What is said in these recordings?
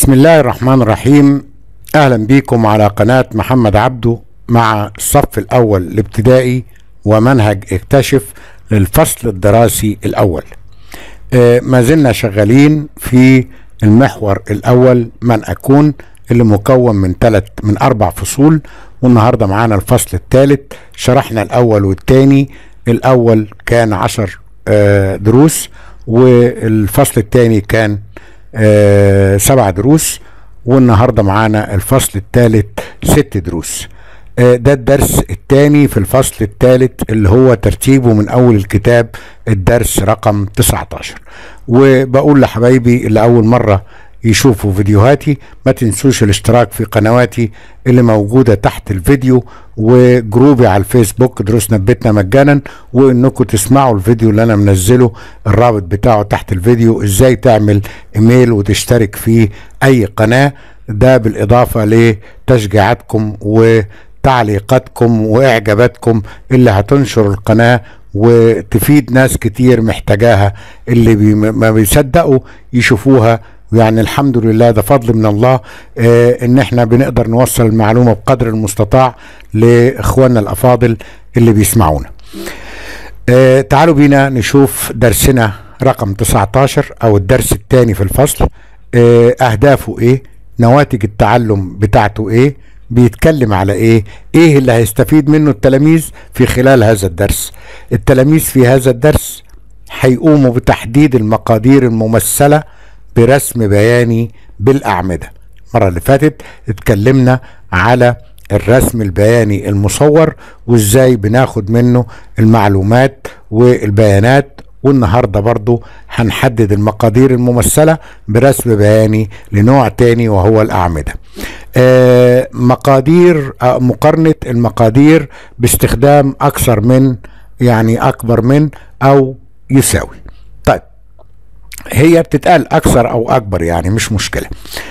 بسم الله الرحمن الرحيم اهلا بيكم على قناة محمد عبده مع الصف الاول الابتدائي ومنهج اكتشف للفصل الدراسي الاول آه ما زلنا شغالين في المحور الاول من اكون اللي مكون من ثلاث من اربع فصول والنهارده معانا الفصل الثالث شرحنا الاول والثاني الاول كان عشر آه دروس والفصل الثاني كان آه سبع دروس والنهارده معانا الفصل الثالث ست دروس آه ده الدرس الثاني في الفصل الثالث اللي هو ترتيبه من اول الكتاب الدرس رقم 19 وبقول لحبايبي اللي اول مره يشوفوا فيديوهاتي ما تنسوش الاشتراك في قنواتي اللي موجودة تحت الفيديو وجروبي على الفيسبوك دروسنا ببيتنا مجانا وانكم تسمعوا الفيديو اللي انا منزله الرابط بتاعه تحت الفيديو ازاي تعمل ايميل وتشترك في اي قناة ده بالاضافة لتشجيعاتكم وتعليقاتكم واعجاباتكم اللي هتنشر القناة وتفيد ناس كتير محتاجاها اللي بي ما بيصدقوا يشوفوها يعني الحمد لله ده فضل من الله آه ان احنا بنقدر نوصل المعلومه بقدر المستطاع لاخواننا الافاضل اللي بيسمعونا. آه تعالوا بينا نشوف درسنا رقم 19 او الدرس الثاني في الفصل آه اهدافه ايه؟ نواتج التعلم بتاعته ايه؟ بيتكلم على ايه؟ ايه اللي هيستفيد منه التلاميذ في خلال هذا الدرس؟ التلاميذ في هذا الدرس هيقوموا بتحديد المقادير الممثله برسم بياني بالأعمدة المرة اللي فاتت اتكلمنا على الرسم البياني المصور وازاي بناخد منه المعلومات والبيانات والنهاردة برضو هنحدد المقادير الممثلة برسم بياني لنوع تاني وهو الأعمدة آه مقادير آه مقارنة المقادير باستخدام أكثر من يعني أكبر من أو يساوي طيب هي بتتقال اكثر او اكبر يعني مش مشكله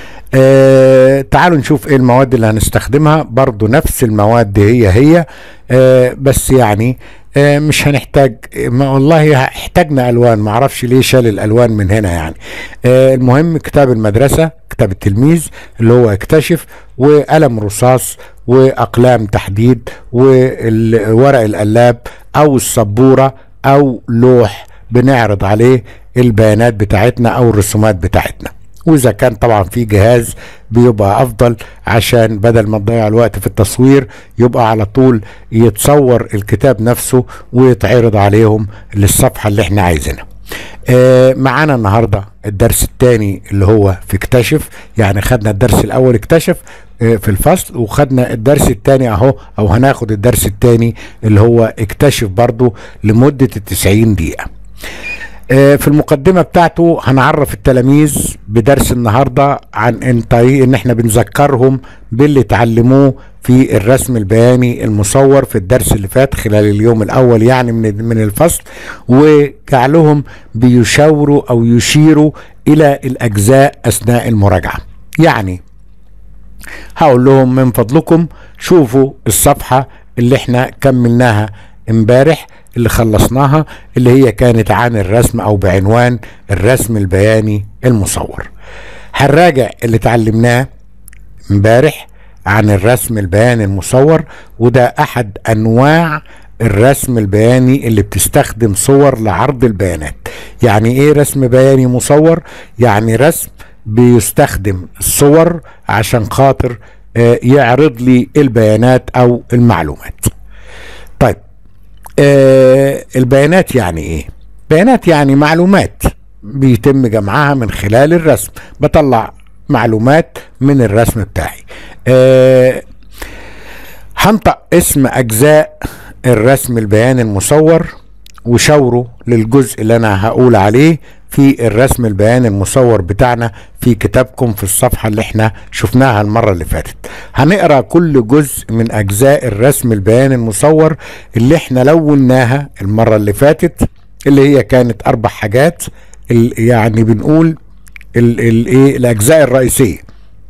آه تعالوا نشوف ايه المواد اللي هنستخدمها برضو نفس المواد هي هي آه بس يعني آه مش هنحتاج ما والله احتاجنا الوان ما اعرفش ليه شال الالوان من هنا يعني آه المهم كتاب المدرسه كتاب التلميذ اللي هو اكتشف وقلم رصاص واقلام تحديد وورق القلاب او السبوره او لوح بنعرض عليه البيانات بتاعتنا او الرسومات بتاعتنا واذا كان طبعا في جهاز بيبقى افضل عشان بدل ما تضيع الوقت في التصوير يبقى على طول يتصور الكتاب نفسه ويتعرض عليهم للصفحة اللي احنا عايزينها آه معانا النهاردة الدرس الثاني اللي هو في اكتشف يعني خدنا الدرس الاول اكتشف آه في الفصل وخدنا الدرس الثاني اهو او هناخد الدرس الثاني اللي هو اكتشف برضو لمدة التسعين دقيقة في المقدمه بتاعته هنعرف التلاميذ بدرس النهارده عن ان طريق ان احنا بنذكرهم باللي اتعلموه في الرسم البياني المصور في الدرس اللي فات خلال اليوم الاول يعني من من الفصل وجعلهم بيشاوروا او يشيروا الى الاجزاء اثناء المراجعه يعني هقول لهم من فضلكم شوفوا الصفحه اللي احنا كملناها امبارح اللي خلصناها اللي هي كانت عن الرسم او بعنوان الرسم البياني المصور هنراجع اللي اتعلمناه امبارح عن الرسم البياني المصور وده احد انواع الرسم البياني اللي بتستخدم صور لعرض البيانات يعني ايه رسم بياني مصور يعني رسم بيستخدم الصور عشان خاطر يعرض لي البيانات او المعلومات طيب آه البيانات يعني ايه بيانات يعني معلومات بيتم جمعها من خلال الرسم بطلع معلومات من الرسم بتاعي آه هنطق اسم اجزاء الرسم البياني المصور وشاوره للجزء اللي انا هقول عليه في الرسم البياني المصور بتاعنا في كتابكم في الصفحة اللي احنا شفناها المرة اللي فاتت هنقرأ كل جزء من أجزاء الرسم البياني المصور اللي احنا لوناها المرة اللي فاتت اللي هي كانت أربع حاجات يعني بنقول ال ال ايه الأجزاء الرئيسية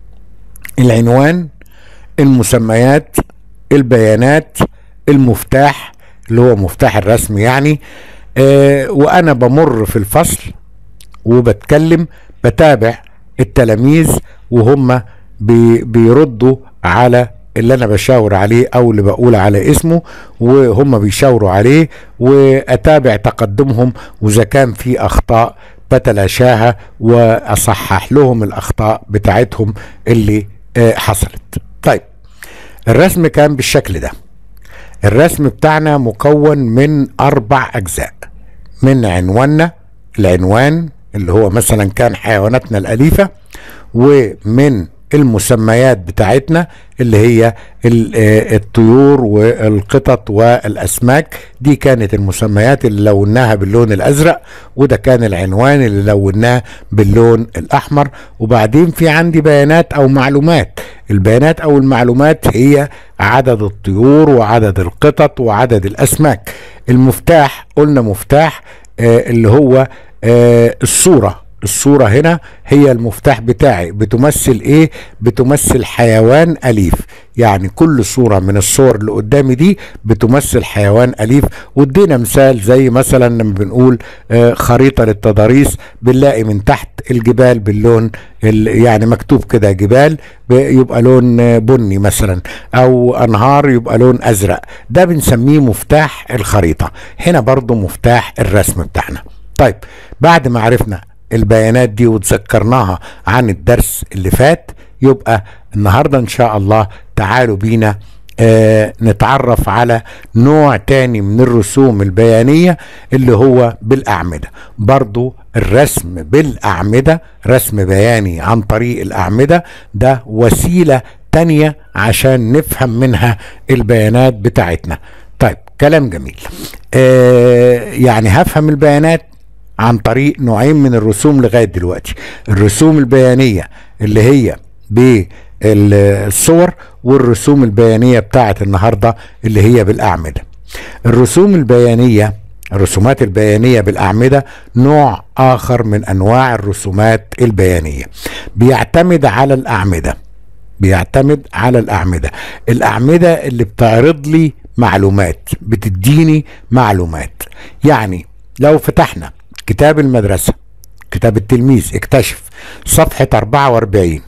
العنوان المسميات البيانات المفتاح اللي هو مفتاح الرسم يعني آه وانا بمر في الفصل وبتكلم بتابع التلاميذ وهم بي بيردوا على اللي انا بشاور عليه او اللي بقول على اسمه وهم بيشاوروا عليه واتابع تقدمهم واذا كان في اخطاء بتلاشاها واصحح لهم الاخطاء بتاعتهم اللي آه، حصلت طيب الرسم كان بالشكل ده الرسم بتاعنا مكون من اربع اجزاء من عنواننا العنوان اللي هو مثلا كان حيواناتنا الاليفه ومن المسميات بتاعتنا اللي هي الطيور والقطط والاسماك دي كانت المسميات اللي لوناها باللون الازرق وده كان العنوان اللي لوناه باللون الاحمر وبعدين في عندي بيانات او معلومات البيانات او المعلومات هي عدد الطيور وعدد القطط وعدد الاسماك المفتاح قلنا مفتاح آه اللي هو آه الصوره الصورة هنا هي المفتاح بتاعي بتمثل ايه بتمثل حيوان أليف يعني كل صورة من الصور اللي قدامي دي بتمثل حيوان أليف وادينا مثال زي مثلا لما بنقول آه خريطة للتضاريس بنلاقي من تحت الجبال باللون يعني مكتوب كده جبال يبقى لون بني مثلا او انهار يبقى لون ازرق ده بنسميه مفتاح الخريطة هنا برضو مفتاح الرسم بتاعنا طيب بعد ما عرفنا البيانات دي وتذكرناها عن الدرس اللي فات يبقى النهاردة ان شاء الله تعالوا بينا آه نتعرف على نوع تاني من الرسوم البيانية اللي هو بالأعمدة برضو الرسم بالأعمدة رسم بياني عن طريق الأعمدة ده وسيلة تانية عشان نفهم منها البيانات بتاعتنا طيب كلام جميل آه يعني هفهم البيانات عن طريق نوعين من الرسوم لغايه دلوقتي الرسوم البيانيه اللي هي بالصور والرسوم البيانيه بتاعت النهارده اللي هي بالاعمده الرسوم البيانيه الرسومات البيانية بالأعمدة نوع آخر من أنواع الرسومات البيانية بيعتمد على الأعمدة بيعتمد على الأعمدة الأعمدة اللي بتعرض لي معلومات بتديني معلومات يعني لو فتحنا كتاب المدرسة كتاب التلميذ اكتشف صفحة 44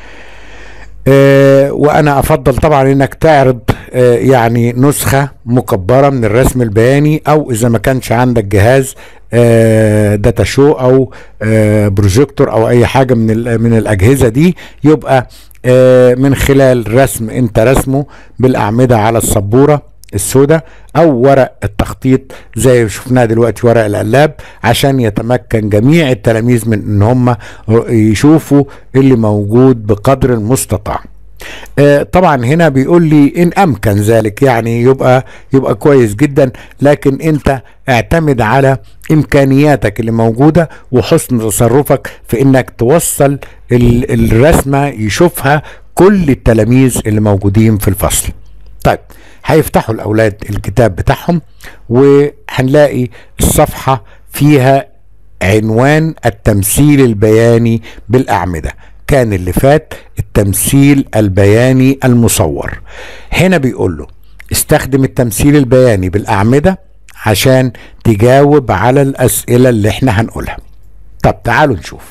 آه وانا افضل طبعا انك تعرض آه يعني نسخة مكبرة من الرسم البياني او اذا ما كانش عندك جهاز آه داتا شو او آه بروجيكتور او اي حاجة من, من الاجهزة دي يبقى آه من خلال رسم انت رسمه بالاعمدة على السبورة السوداء او ورق التخطيط زي شفناه دلوقتي ورق القلاب عشان يتمكن جميع التلاميذ من ان هم يشوفوا اللي موجود بقدر المستطاع آه طبعا هنا بيقول لي ان امكن ذلك يعني يبقى يبقى كويس جدا لكن انت اعتمد على امكانياتك اللي موجوده وحسن تصرفك في انك توصل الرسمه يشوفها كل التلاميذ اللي موجودين في الفصل طيب هيفتحوا الاولاد الكتاب بتاعهم وهنلاقي الصفحه فيها عنوان التمثيل البياني بالاعمده كان اللي فات التمثيل البياني المصور هنا بيقول له استخدم التمثيل البياني بالاعمده عشان تجاوب على الاسئله اللي احنا هنقولها طب تعالوا نشوف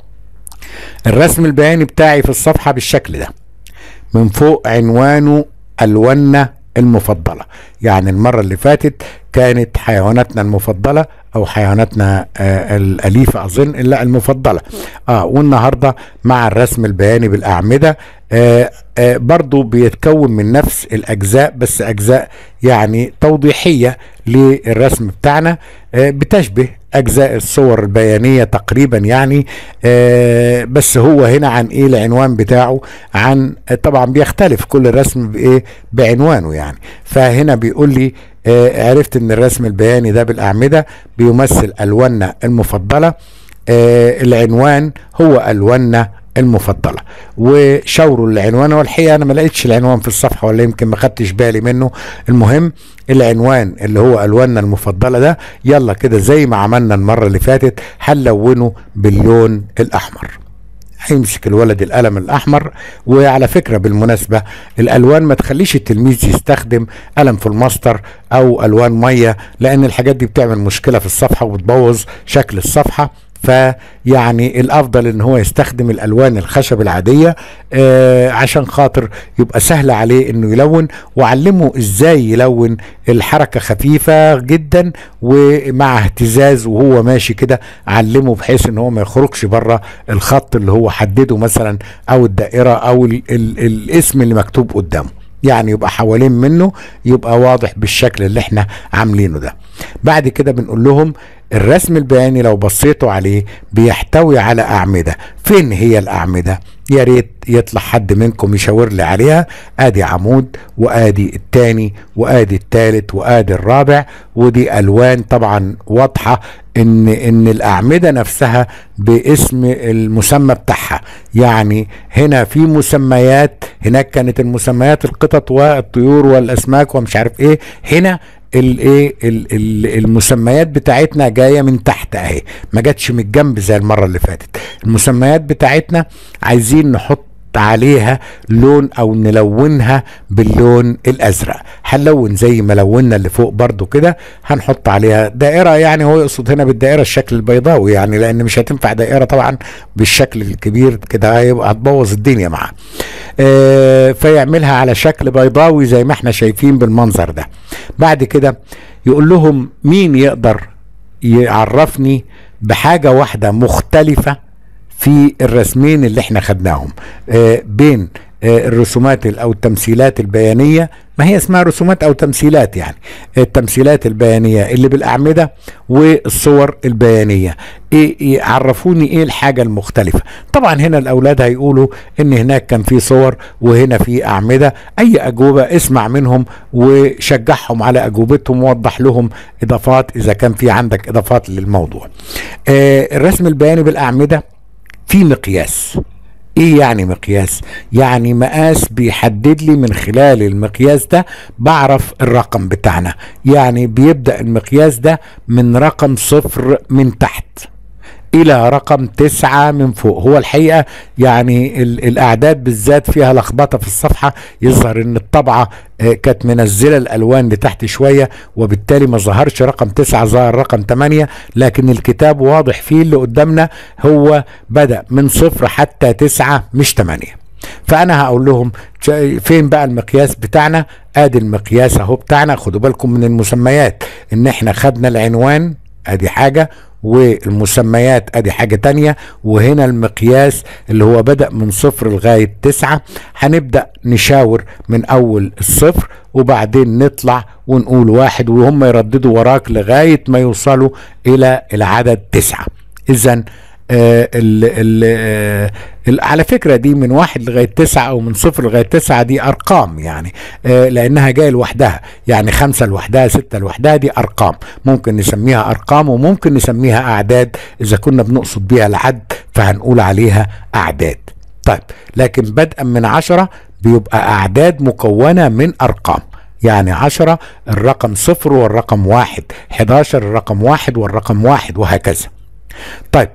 الرسم البياني بتاعي في الصفحه بالشكل ده من فوق عنوانه الونة المفضلة يعني المرة اللي فاتت كانت حيواناتنا المفضلة او حيواناتنا آه الاليفة اظن الا المفضلة اه والنهاردة مع الرسم البياني بالاعمدة آه آه برضو بيتكون من نفس الاجزاء بس اجزاء يعني توضيحية للرسم بتاعنا آه بتشبه اجزاء الصور البيانيه تقريبا يعني آه بس هو هنا عن ايه العنوان بتاعه عن طبعا بيختلف كل رسم بايه بعنوانه يعني فهنا بيقول لي آه عرفت ان الرسم البياني ده بالاعمده بيمثل الواننا المفضله آه العنوان هو الواننا المفضله وشاوروا العنوان والحقيقه انا ما لقيتش العنوان في الصفحه ولا يمكن ما خدتش بالي منه المهم العنوان اللي هو الواننا المفضله ده يلا كده زي ما عملنا المره اللي فاتت هنلونه باللون الاحمر هيمسك الولد القلم الاحمر وعلى فكره بالمناسبه الالوان ما تخليش التلميذ يستخدم قلم في الماستر او الوان ميه لان الحاجات دي بتعمل مشكله في الصفحه وبتبوظ شكل الصفحه فيعني الافضل ان هو يستخدم الالوان الخشب العاديه آه عشان خاطر يبقى سهل عليه انه يلون وعلمه ازاي يلون الحركه خفيفه جدا ومع اهتزاز وهو ماشي كده علمه بحيث ان هو ما يخرجش بره الخط اللي هو حدده مثلا او الدائره او ال ال الاسم اللي مكتوب قدامه يعني يبقى حوالين منه يبقى واضح بالشكل اللي احنا عاملينه ده بعد كده بنقول لهم الرسم البياني لو بصيتوا عليه بيحتوي على أعمدة فين هي الأعمدة يا ريت يطلع حد منكم يشاور لي عليها ادي عمود وادي التاني وادي التالت وادي الرابع ودي الوان طبعا واضحه ان ان الاعمده نفسها باسم المسمى بتاعها يعني هنا في مسميات هناك كانت المسميات القطط والطيور والاسماك ومش عارف ايه هنا الايه المسميات بتاعتنا جايه من تحت اهي ما جاتش من الجنب زي المره اللي فاتت المسميات بتاعتنا عايزين نحط عليها لون او نلونها باللون الازرق هنلون زي ما لونا اللي فوق برضو كده هنحط عليها دائره يعني هو يقصد هنا بالدائره الشكل البيضاوي يعني لان مش هتنفع دائره طبعا بالشكل الكبير كده هيبقى هتبوظ الدنيا معاه آه فيعملها على شكل بيضاوي زي ما احنا شايفين بالمنظر ده بعد كده يقول لهم مين يقدر يعرفني بحاجه واحده مختلفه في الرسمين اللي احنا خدناهم آه بين آه الرسومات او التمثيلات البيانيه ما هي اسمها رسومات او تمثيلات يعني التمثيلات البيانيه اللي بالاعمده والصور البيانيه ايه عرفوني ايه الحاجه المختلفه طبعا هنا الاولاد هيقولوا ان هناك كان في صور وهنا في اعمده اي اجوبه اسمع منهم وشجعهم على اجوبتهم ووضح لهم اضافات اذا كان في عندك اضافات للموضوع آه الرسم البياني بالاعمده في مقياس ايه يعني مقياس يعني مقاس بيحدد لي من خلال المقياس ده بعرف الرقم بتاعنا يعني بيبدأ المقياس ده من رقم صفر من تحت الى رقم تسعة من فوق هو الحقيقة يعني الاعداد بالذات فيها لخبطة في الصفحة يظهر ان الطبعة كانت منزلة الالوان لتحت شوية وبالتالي ما ظهرش رقم تسعة ظهر رقم تمانية لكن الكتاب واضح فيه اللي قدامنا هو بدأ من صفر حتى تسعة مش تمانية فانا هقول لهم فين بقى المقياس بتاعنا ادي المقياس اهو بتاعنا خدوا بالكم من المسميات ان احنا خدنا العنوان ادي حاجة والمسميات ادي حاجة تانية وهنا المقياس اللي هو بدأ من صفر لغاية تسعة هنبدأ نشاور من اول الصفر وبعدين نطلع ونقول واحد وهم يرددوا وراك لغاية ما يوصلوا الى العدد تسعة اذا آه ال ال آه على فكرة دي من واحد لغاية تسعة أو من صفر لغاية تسعة دي أرقام يعني آه لأنها جاية لوحدها يعني خمسة لوحدها ستة لوحدها دي أرقام ممكن نسميها أرقام وممكن نسميها أعداد إذا كنا بنقصد بيها العد فهنقول عليها أعداد طيب لكن بدءا من عشرة بيبقى أعداد مكونة من أرقام يعني عشرة الرقم صفر والرقم واحد حداشر الرقم واحد والرقم واحد وهكذا طيب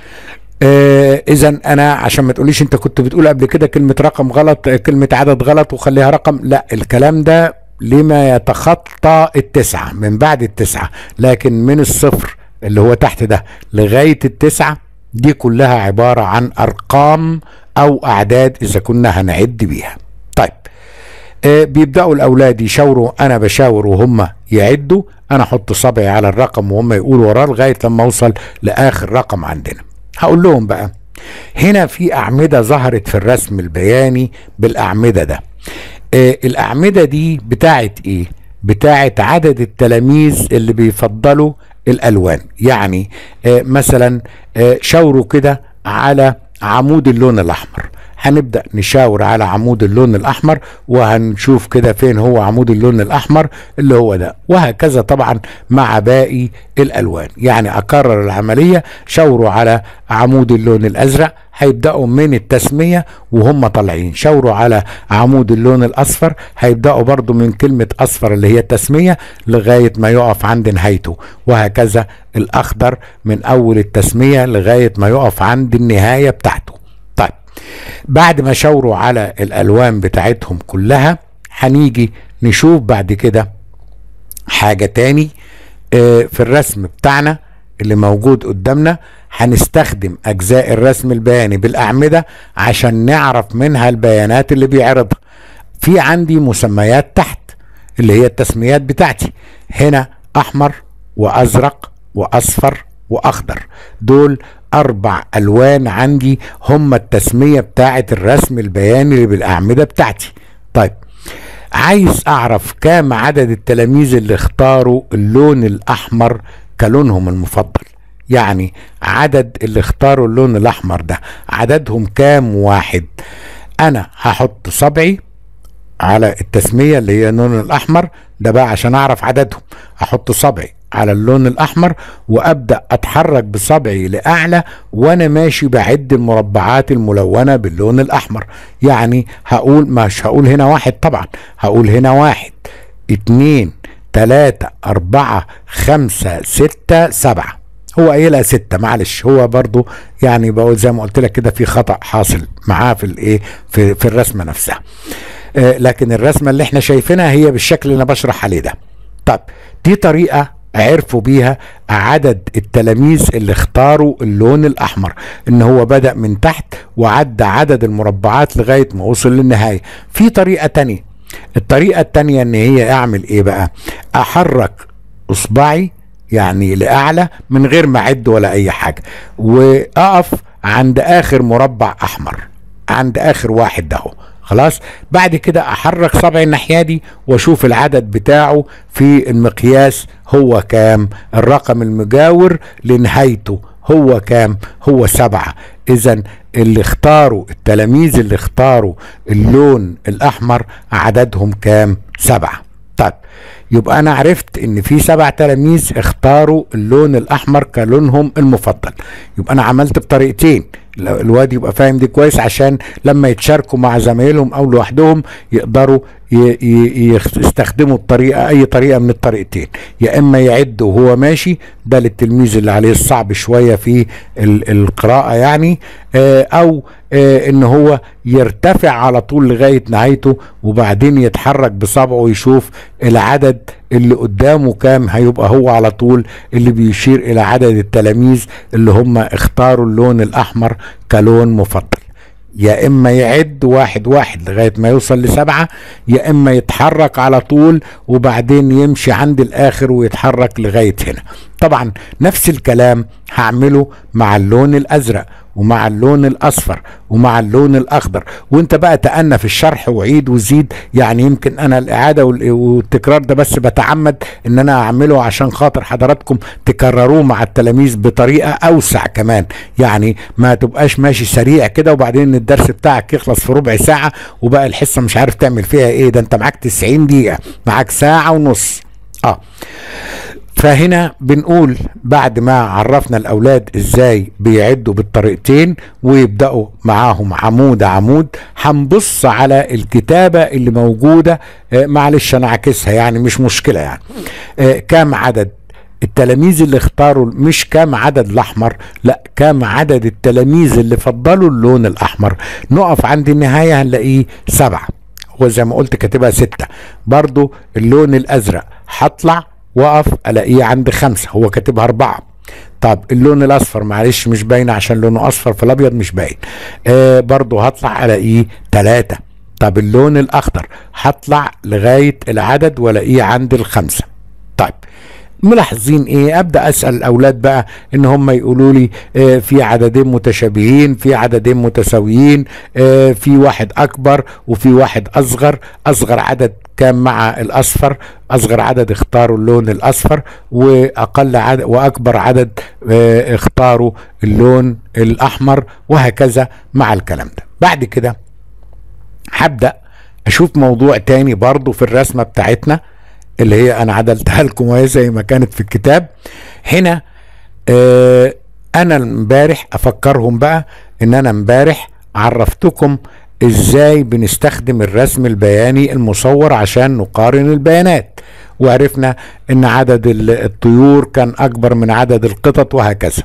آه اذا انا عشان ما تقوليش انت كنت بتقول قبل كده كلمه رقم غلط كلمه عدد غلط وخليها رقم لا الكلام ده لما يتخطى التسعه من بعد التسعه لكن من الصفر اللي هو تحت ده لغايه التسعه دي كلها عباره عن ارقام او اعداد اذا كنا هنعد بيها طيب آه بيبداوا الاولاد يشاوروا انا بشاور وهم يعدوا انا احط صبعي على الرقم وهم يقولوا وراه لغايه لما اوصل لاخر رقم عندنا هقول لهم بقى هنا في أعمدة ظهرت في الرسم البياني بالأعمدة ده آه الأعمدة دي بتاعت إيه؟ بتاعت عدد التلاميذ اللي بيفضلوا الألوان يعني آه مثلا آه شاوروا كده على عمود اللون الأحمر هنبدأ نشاور على عمود اللون الأحمر وهنشوف كده فين هو عمود اللون الأحمر اللي هو ده وهكذا طبعا مع باقي الألوان يعني أكرر العملية شاوروا على عمود اللون الأزرق هيبدأوا من التسمية وهم طالعين شاوروا على عمود اللون الأصفر هيبدأوا برضو من كلمة أصفر اللي هي التسمية لغاية ما يقف عند نهايته وهكذا الأخضر من أول التسمية لغاية ما يقف عند النهاية بتاعته طيب بعد ما شاوروا على الالوان بتاعتهم كلها هنيجي نشوف بعد كده حاجة تاني اه في الرسم بتاعنا اللي موجود قدامنا هنستخدم اجزاء الرسم البياني بالاعمدة عشان نعرف منها البيانات اللي بيعرضها في عندي مسميات تحت اللي هي التسميات بتاعتي هنا احمر وازرق واصفر واخضر دول اربع الوان عندي هم التسمية بتاعت الرسم البياني اللي بالاعمدة بتاعتي طيب عايز اعرف كام عدد التلاميذ اللي اختاروا اللون الاحمر كلونهم المفضل يعني عدد اللي اختاروا اللون الاحمر ده عددهم كام واحد انا هحط صبعي على التسمية اللي هي اللون الاحمر ده بقى عشان اعرف عددهم احط صبعي على اللون الاحمر وابدا اتحرك بصبعي لاعلى وانا ماشي بعد المربعات الملونه باللون الاحمر يعني هقول مش هقول هنا واحد طبعا هقول هنا واحد اتنين تلاتة اربعة خمسة ستة سبعة هو قايلها ستة معلش هو برضو يعني بقول زي ما قلت لك كده في خطأ حاصل معاه في الايه في, في الرسمة نفسها آه لكن الرسمة اللي احنا شايفينها هي بالشكل اللي انا بشرح عليه ده طب دي طريقة عرفوا بيها عدد التلاميذ اللي اختاروا اللون الاحمر ان هو بدأ من تحت وعدى عدد المربعات لغاية ما وصل للنهاية في طريقة تانية الطريقة التانية ان هي اعمل ايه بقى احرك اصبعي يعني لاعلى من غير ما اعد ولا اي حاجة واقف عند اخر مربع احمر عند اخر واحد ده خلاص بعد كده احرك صبعي الناحيه دي واشوف العدد بتاعه في المقياس هو كام الرقم المجاور لنهايته هو كام هو سبعة اذا اللي اختاروا التلاميذ اللي اختاروا اللون الاحمر عددهم كام سبعة طيب يبقى انا عرفت ان في سبع تلاميذ اختاروا اللون الاحمر كلونهم المفضل يبقى انا عملت بطريقتين الواد يبقى فاهم دي كويس عشان لما يتشاركوا مع زمايلهم او لوحدهم يقدروا يستخدموا الطريقه اي طريقه من الطريقتين يا اما يعد وهو ماشي ده للتلميذ اللي عليه الصعب شويه في القراءه يعني او ان هو يرتفع على طول لغايه نهايته وبعدين يتحرك بصبعه ويشوف العدد اللي قدامه كام هيبقى هو على طول اللي بيشير الى عدد التلاميذ اللي هم اختاروا اللون الاحمر كلون مفضل يا اما يعد واحد واحد لغايه ما يوصل لسبعه يا اما يتحرك على طول وبعدين يمشي عند الاخر ويتحرك لغايه هنا طبعا نفس الكلام هعمله مع اللون الازرق ومع اللون الاصفر ومع اللون الاخضر وانت بقى تأنى في الشرح وعيد وزيد يعني يمكن انا الاعاده والتكرار ده بس بتعمد ان انا اعمله عشان خاطر حضراتكم تكرروه مع التلاميذ بطريقه اوسع كمان يعني ما تبقاش ماشي سريع كده وبعدين الدرس بتاعك يخلص في ربع ساعه وبقى الحصه مش عارف تعمل فيها ايه ده انت معاك 90 دقيقه معاك ساعه ونص اه فهنا بنقول بعد ما عرفنا الاولاد ازاي بيعدوا بالطريقتين ويبداوا معاهم عمود عمود هنبص على الكتابه اللي موجوده آه معلش انا عاكسها يعني مش مشكله يعني آه كام عدد التلاميذ اللي اختاروا مش كام عدد الاحمر لا كام عدد التلاميذ اللي فضلوا اللون الاحمر نقف عند النهايه هنلاقيه سبعه هو زي ما قلت كاتبها ستة برضو اللون الازرق هطلع واقف الاقيه عند خمسة هو كاتبها اربعة طب اللون الاصفر معلش مش باين عشان لونه اصفر في الابيض مش باين آه برضو هطلع الاقيه تلاتة طب اللون الاخضر هطلع لغاية العدد والاقيه عند الخمسة طيب ملاحظين ايه ابدا اسال الاولاد بقى ان هم يقولوا لي آه في عددين متشابهين في عددين متساويين آه في واحد اكبر وفي واحد اصغر اصغر عدد كان مع الاصفر اصغر عدد اختاروا اللون الاصفر واقل عدد واكبر عدد آه اختاروا اللون الاحمر وهكذا مع الكلام ده بعد كده هبدا اشوف موضوع تاني برضو في الرسمه بتاعتنا اللي هي انا عدلتها لكم وهي زي ما كانت في الكتاب هنا آه انا امبارح افكرهم بقى ان انا امبارح عرفتكم ازاي بنستخدم الرسم البياني المصور عشان نقارن البيانات وعرفنا ان عدد الطيور كان اكبر من عدد القطط وهكذا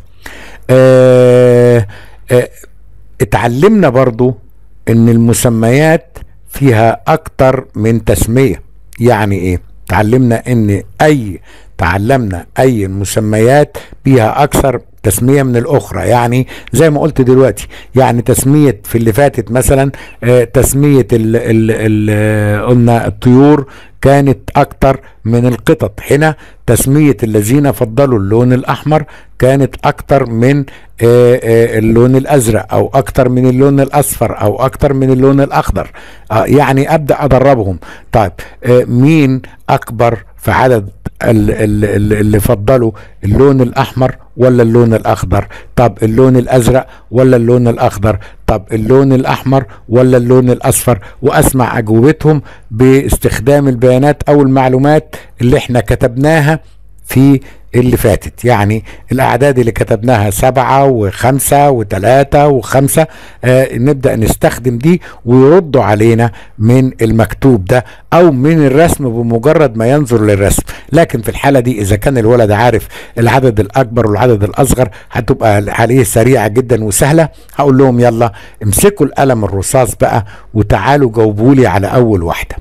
آه آه اتعلمنا برضو ان المسميات فيها اكتر من تسمية يعني ايه تعلمنا ان اي تعلمنا اي المسميات فيها اكثر تسمية من الأخرى يعني زي ما قلت دلوقتي يعني تسمية في اللي فاتت مثلا آه، تسمية ال ال ال قلنا الطيور كانت أكتر من القطط هنا تسمية الذين فضلوا اللون الأحمر كانت أكتر من آه، آه، اللون الأزرق أو أكتر من اللون الأصفر أو أكتر من اللون الأخضر يعني أبدأ أدربهم طيب مين أكبر في عدد اللي فضلوا اللون الاحمر ولا اللون الاخضر طب اللون الازرق ولا اللون الاخضر طب اللون الاحمر ولا اللون الاصفر واسمع اجوبتهم باستخدام البيانات او المعلومات اللي احنا كتبناها في اللي فاتت يعني الأعداد اللي كتبناها سبعة وخمسة وثلاثة وخمسة آه نبدأ نستخدم دي ويردوا علينا من المكتوب ده أو من الرسم بمجرد ما ينظر للرسم لكن في الحالة دي إذا كان الولد عارف العدد الأكبر والعدد الأصغر هتبقى عليه سريعة جدا وسهلة هقول لهم يلا امسكوا القلم الرصاص بقى وتعالوا جاوبوا لي على أول واحدة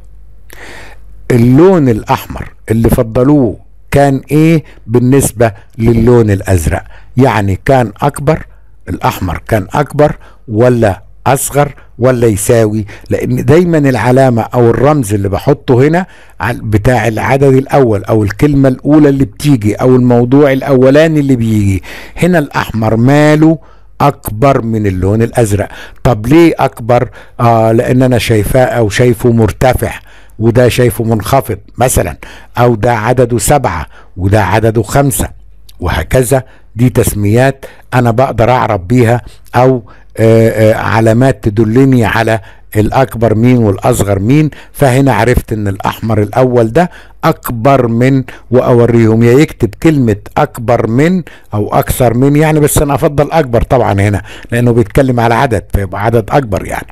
اللون الأحمر اللي فضلوه كان ايه بالنسبة للون الازرق يعني كان اكبر الاحمر كان اكبر ولا اصغر ولا يساوي لان دايما العلامة او الرمز اللي بحطه هنا بتاع العدد الاول او الكلمة الاولى اللي بتيجي او الموضوع الاولاني اللي بيجي هنا الاحمر ماله اكبر من اللون الازرق طب ليه اكبر آه لان انا شايفاه او شايفه مرتفع وده شايفه منخفض مثلا او ده عدده سبعة وده عدده خمسة وهكذا دي تسميات انا بقدر اعرف بيها او آآ آآ علامات تدلني على الاكبر مين والاصغر مين فهنا عرفت ان الاحمر الاول ده اكبر من واوريهم يا يكتب كلمة اكبر من او اكثر من يعني بس انا افضل اكبر طبعا هنا لانه بيتكلم على عدد فيبقى عدد اكبر يعني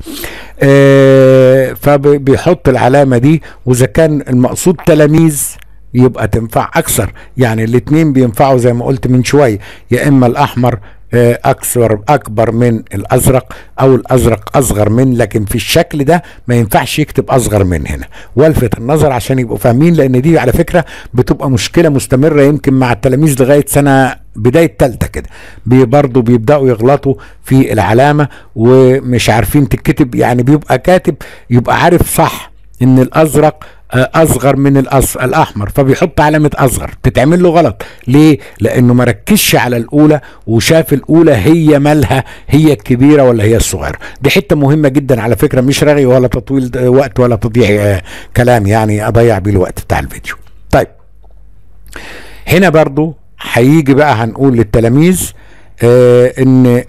آه فبيحط العلامة دي واذا كان المقصود تلاميذ يبقى تنفع اكثر يعني الاتنين بينفعوا زي ما قلت من شوية يا اما الاحمر آه، اكثر اكبر من الازرق او الازرق اصغر من لكن في الشكل ده ما ينفعش يكتب اصغر من هنا والفت النظر عشان يبقوا فاهمين لان دي على فكره بتبقى مشكله مستمره يمكن مع التلاميذ لغايه سنه بدايه ثالثه كده بي برضه بيبداوا يغلطوا في العلامه ومش عارفين تتكتب يعني بيبقى كاتب يبقى عارف صح ان الازرق آه، اصغر من الأص... الاحمر فبيحط علامه اصغر تتعمل له غلط ليه لانه ما ركزش على الاولى وشاف الاولى هي مالها هي الكبيره ولا هي الصغيره دي حته مهمه جدا على فكره مش رغي ولا تطويل وقت ولا تضييع آه، كلام يعني اضيع بيه الوقت بتاع الفيديو طيب هنا برضو هيجي بقى هنقول للتلاميذ آه ان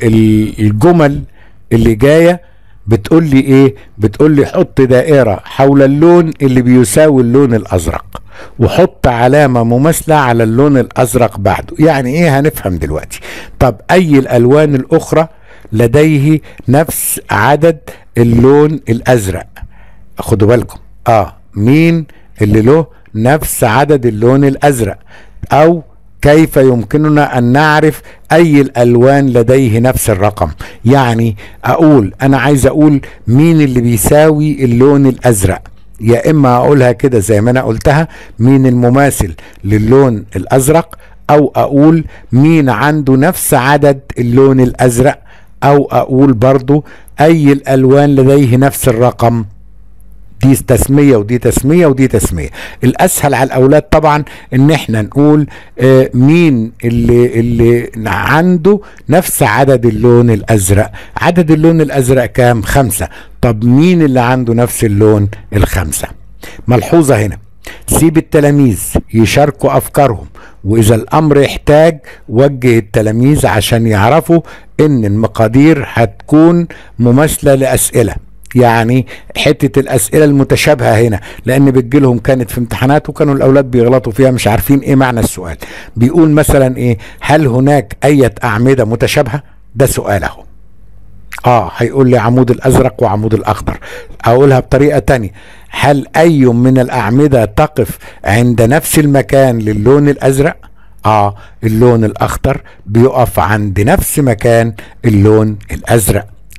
الجمل اللي جايه بتقول لي ايه بتقول لي حط دائره حول اللون اللي بيساوي اللون الازرق وحط علامه مماثله على اللون الازرق بعده يعني ايه هنفهم دلوقتي طب اي الالوان الاخرى لديه نفس عدد اللون الازرق خدوا بالكم اه مين اللي له نفس عدد اللون الازرق او كيف يمكننا ان نعرف اي الالوان لديه نفس الرقم يعني اقول انا عايز اقول مين اللي بيساوي اللون الازرق يا اما اقولها كده زي ما انا قلتها مين المماثل للون الازرق او اقول مين عنده نفس عدد اللون الازرق او اقول برضو اي الالوان لديه نفس الرقم دي تسميه ودي تسميه ودي تسميه الاسهل على الاولاد طبعا ان احنا نقول آه مين اللي اللي عنده نفس عدد اللون الازرق عدد اللون الازرق كام خمسة طب مين اللي عنده نفس اللون الخمسة ملحوظة هنا سيب التلاميذ يشاركوا افكارهم واذا الامر يحتاج وجه التلاميذ عشان يعرفوا ان المقادير هتكون مماثله لاسئله يعني حته الاسئله المتشابهه هنا لان بتجيلهم كانت في امتحانات وكانوا الاولاد بيغلطوا فيها مش عارفين ايه معنى السؤال بيقول مثلا ايه هل هناك اية اعمده متشابهه ده سؤال اهو اه هيقول لي عمود الازرق وعمود الاخضر اقولها بطريقه تانية هل اي من الاعمده تقف عند نفس المكان للون الازرق اه اللون الاخضر بيقف عند نفس مكان اللون الازرق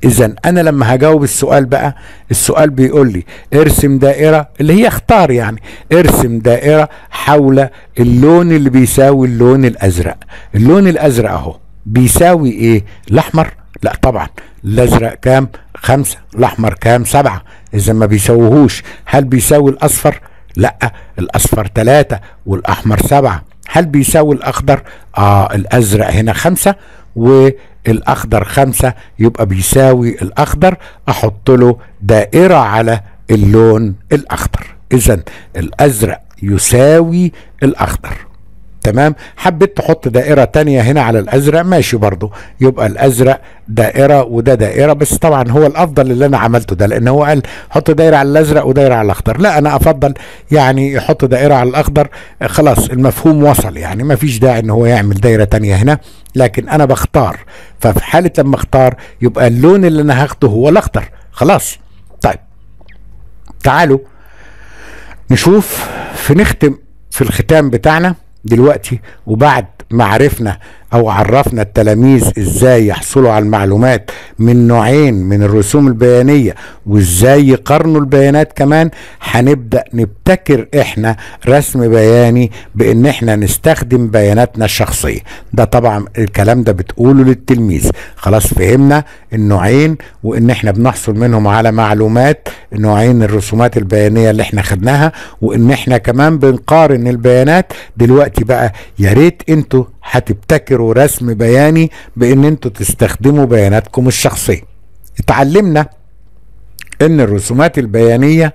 اذا انا لما هجاوب السؤال بقى السؤال بيقول لي ارسم دائره اللي هي اختار يعني ارسم دائره حول اللون اللي بيساوي اللون الازرق اللون الازرق اهو بيساوي ايه الاحمر لا طبعا الازرق كام خمسة الاحمر كام سبعة اذا ما بيساويهوش هل بيساوي الاصفر لا الاصفر ثلاثة والاحمر سبعة هل بيساوي الاخضر اه الازرق هنا خمسة والاخضر خمسة يبقى بيساوي الاخضر احط له دائرة على اللون الاخضر اذا الازرق يساوي الاخضر تمام حبيت تحط دائرة تانية هنا على الأزرق ماشي برضو يبقى الأزرق دائرة وده دائرة بس طبعا هو الأفضل اللي أنا عملته ده لأن هو قال حط دائرة على الأزرق ودائرة على الأخضر لا أنا أفضل يعني يحط دائرة على الأخضر خلاص المفهوم وصل يعني ما فيش داعي إن هو يعمل دائرة تانية هنا لكن أنا بختار ففي حالة لما اختار يبقى اللون اللي أنا هاخده هو الأخضر خلاص طيب تعالوا نشوف في نختم في الختام بتاعنا دلوقتي وبعد ما عرفنا او عرفنا التلاميذ ازاي يحصلوا على المعلومات من نوعين من الرسوم البيانيه وازاي يقارنوا البيانات كمان هنبدا نبتكر احنا رسم بياني بان احنا نستخدم بياناتنا الشخصيه ده طبعا الكلام ده بتقوله للتلميذ خلاص فهمنا النوعين وان احنا بنحصل منهم على معلومات نوعين الرسومات البيانيه اللي احنا خدناها وان احنا كمان بنقارن البيانات دلوقتي بقى يا ريت انتوا هتبتكروا رسم بياني بان انتوا تستخدموا بياناتكم الشخصيه اتعلمنا ان الرسومات البيانيه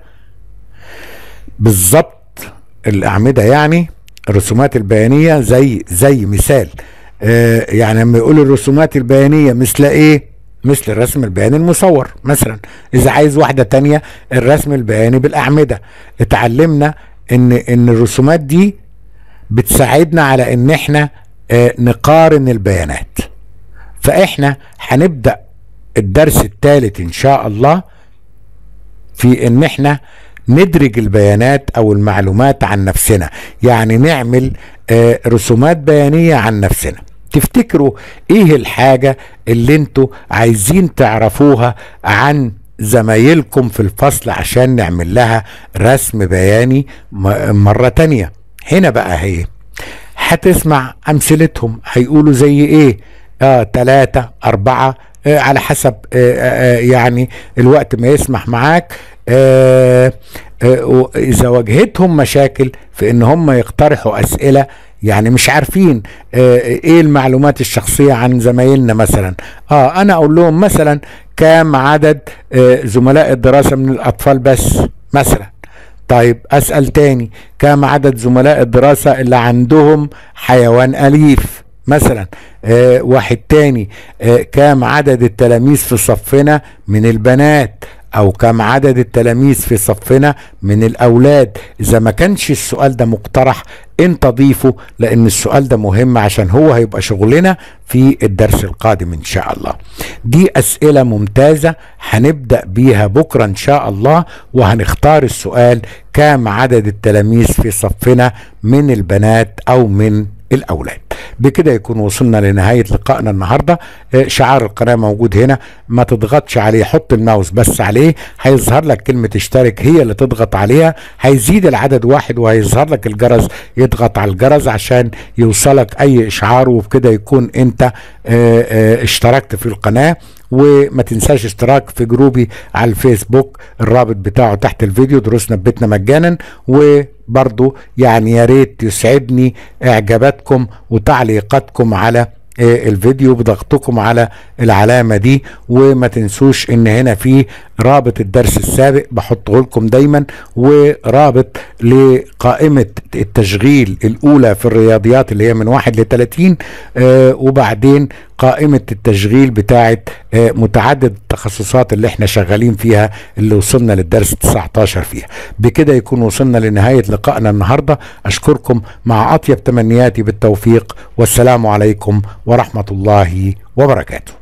بالظبط الاعمده يعني الرسومات البيانيه زي زي مثال آه يعني لما يقول الرسومات البيانيه مثل ايه مثل الرسم البياني المصور مثلا اذا عايز واحده تانية الرسم البياني بالاعمده اتعلمنا ان ان الرسومات دي بتساعدنا على ان احنا آه نقارن البيانات فاحنا هنبدا الدرس الثالث ان شاء الله في ان احنا ندرج البيانات او المعلومات عن نفسنا يعني نعمل آه رسومات بيانيه عن نفسنا تفتكروا ايه الحاجه اللي انتوا عايزين تعرفوها عن زمايلكم في الفصل عشان نعمل لها رسم بياني مره تانيه هنا بقى هي هتسمع امثلتهم هيقولوا زي ايه اه تلاتة اربعة آه على حسب آه آه يعني الوقت ما يسمح معاك آه آه اذا واجهتهم مشاكل في ان هم يقترحوا اسئله يعني مش عارفين آه ايه المعلومات الشخصيه عن زمايلنا مثلا اه انا اقول لهم مثلا كام عدد آه زملاء الدراسه من الاطفال بس مثلا طيب اسال تاني كم عدد زملاء الدراسه اللي عندهم حيوان اليف مثلا آه واحد تاني آه كم عدد التلاميذ في صفنا من البنات او كم عدد التلاميذ في صفنا من الاولاد اذا ما كانش السؤال ده مقترح انت ضيفه لان السؤال ده مهم عشان هو هيبقى شغلنا في الدرس القادم ان شاء الله دي اسئله ممتازه هنبدا بيها بكره ان شاء الله وهنختار السؤال كم عدد التلاميذ في صفنا من البنات او من الاولاد بكده يكون وصلنا لنهاية لقائنا النهاردة شعار القناة موجود هنا ما تضغطش عليه حط الماوس بس عليه هيظهر لك كلمة اشترك هي اللي تضغط عليها هيزيد العدد واحد وهيظهر لك الجرس يضغط على الجرس عشان يوصلك اي اشعار وبكده يكون انت اه اه اشتركت في القناة وما تنساش اشتراك في جروبي على الفيسبوك الرابط بتاعه تحت الفيديو دروسنا ببيتنا مجانا وبرضو يعني يا ريت يسعدني اعجاباتكم وتعليقاتكم على الفيديو بضغطكم على العلامة دي وما تنسوش ان هنا في رابط الدرس السابق بحطه لكم دايما ورابط لقائمة التشغيل الاولى في الرياضيات اللي هي من واحد لثلاثين آه وبعدين قائمة التشغيل بتاعة آه متعدد التخصصات اللي احنا شغالين فيها اللي وصلنا للدرس 19 فيها بكده يكون وصلنا لنهاية لقائنا النهاردة اشكركم مع اطيب تمنياتي بالتوفيق والسلام عليكم ورحمة الله وبركاته